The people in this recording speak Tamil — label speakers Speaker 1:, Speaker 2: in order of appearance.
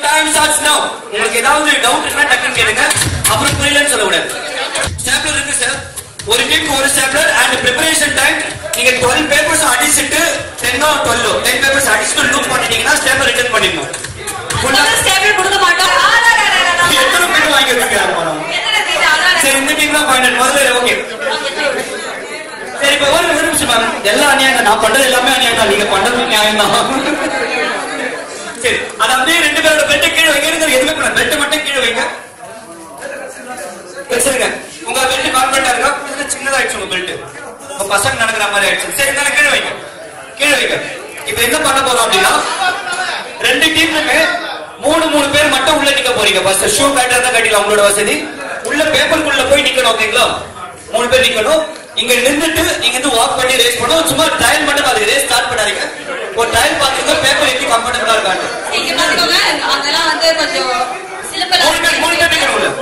Speaker 1: டைம் ஸ்டார்ட்ஸ் நவ உங்களுக்கு ஏதாவது டவுட் இருந்தா டக்குன்னு கேளுங்க அப்புறம் புரியலன்னு சொல்லக்கூடாது ஸ்டாப்லர் இருக்கு சார் ஒரு டீமுக்கு ஒரு ஸ்டாப்லர் அண்ட் ப்ரிப்பரேஷன் டைம் நீங்க 12 பேப்பர்ஸ் அடிச்சிட்டு 10 ஓ 12 10 பேப்பர்ஸ் அடிச்சிட்டு லூப் பண்ணிட்டீங்கன்னா ஸ்டாப்லர் ரிட்டர்ன் பண்ணிடணும்
Speaker 2: முதல்ல ஸ்டேபிள் கொடுக்க மாட்டோம்
Speaker 1: எத்தனை பேர் வாங்கி வச்சிருக்காங்க பணம் சரி இந்த டீம் தான் பாயிண்ட் முதல்ல ஓகே சரி இப்ப ஒரு ஒரு நிமிஷம் மேம் எல்லாம் அநியாயம் தான். நான் பண்றது எல்லாமே அநியாயம் தான் நீங்க பண்றது நியாயம் தான் சரி அது அப்படியே ரெண்டு பேரோட பெட்டை கீழே வைங்க இருக்கிற எதுவுமே பண்ண பெட்டை மட்டும் கீழே வைங்க வச்சிருங்க உங்க பெல்ட் கார்பெண்டா இருக்கா கொஞ்சம் சின்னதாயிடுச்சு உங்க பெல்ட் உங்க பசங்க நடக்கிற மாதிரி ஆயிடுச்சு சரி இருந்தாலும் கீழே வைங்க கீழே வைங்க இப்ப என்ன பண்ண போறோம் அப்படின்னா ரெண்டு டீமுமே மூணு மூணு பேர் மட்டும் உள்ள நிக்க போறீங்க ஃபர்ஸ்ட் ஷூ பேட்டர் தான் கட்டிக்கலாம் உங்களோட வசதி உள்ள பேப்பருக்குள்ள போய் நிக்கணும் ஓகேங்களா மூணு பேர் நிக்கணும் இங்க நின்னுட்டு நீங்க வந்து வாக் பண்ணி ரேஸ் பண்ணணும் சும்மா ட்ரையல் மட்டும் பாருங்க ரேஸ் ஸ்டார்ட் பண்ணாதீங்க ஒரு ட்ரையல் பாத்துங்க பேப்பர் எப்படி கம்ஃபர்டபுளா இருக்காங்க
Speaker 2: இங்க பாத்துக்கோங்க அதெல்லாம் வந்து கொஞ்சம்
Speaker 1: மூணு பேர் மூணு பேர்
Speaker 2: சிலப்பெல்லாம்
Speaker 1: நிக்கணும் உள்ள